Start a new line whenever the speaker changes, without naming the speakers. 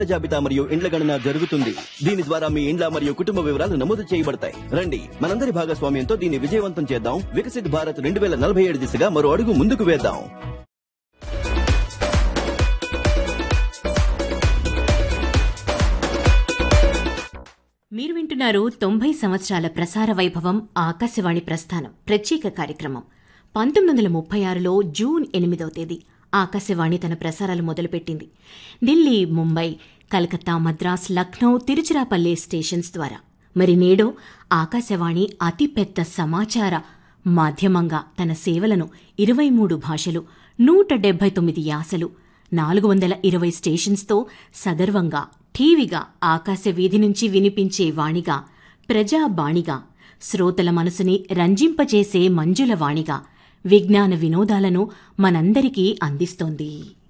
జాబితా మరియు ఇండ్ల గణన జరుగుతుంది దీని ద్వారా మీ ఇండ్ల మరియు కుటుంబ వివరాలు నమోదు చేయబడతాయి రండి మనందరి భాగస్వామ్యంతో దీన్ని విజయవంతం చేద్దాం వికసిత్ భారత్ రెండు వేల నలభై ఏడు దిశగా మరో అడుగు ముందుకు వేద్దాం
మీరు వింటున్నారు తొంభై సంవత్సరాల ప్రసార వైభవం ఆకాశవాణి ప్రస్థానం ప్రత్యేక కార్యక్రమం పంతొమ్మిది వందల ముప్పై ఆరులో జూన్ ఎనిమిదవ తేదీ ఆకాశవాణి తన ప్రసారాలు మొదలుపెట్టింది ఢిల్లీ ముంబై కలకత్తా మద్రాస్ లక్నో తిరుచిరాపల్లి స్టేషన్స్ ద్వారా మరి నేడో ఆకాశవాణి అతిపెద్ద సమాచార మాధ్యమంగా తన సేవలను ఇరవై మూడు భాషలు నూట డెబ్బై తొమ్మిది యాసలు నాలుగు వందల ఇరవై స్టేషన్స్తో సగర్వంగా టీవీగా ఆకాశ వీధి నుంచి వినిపించే వాణిగా ప్రజాబాణిగా శ్రోతల మనసుని రంజింపచేసే మంజుల వాణిగా విజ్ఞాన వినోదాలను మనందరికీ అందిస్తోంది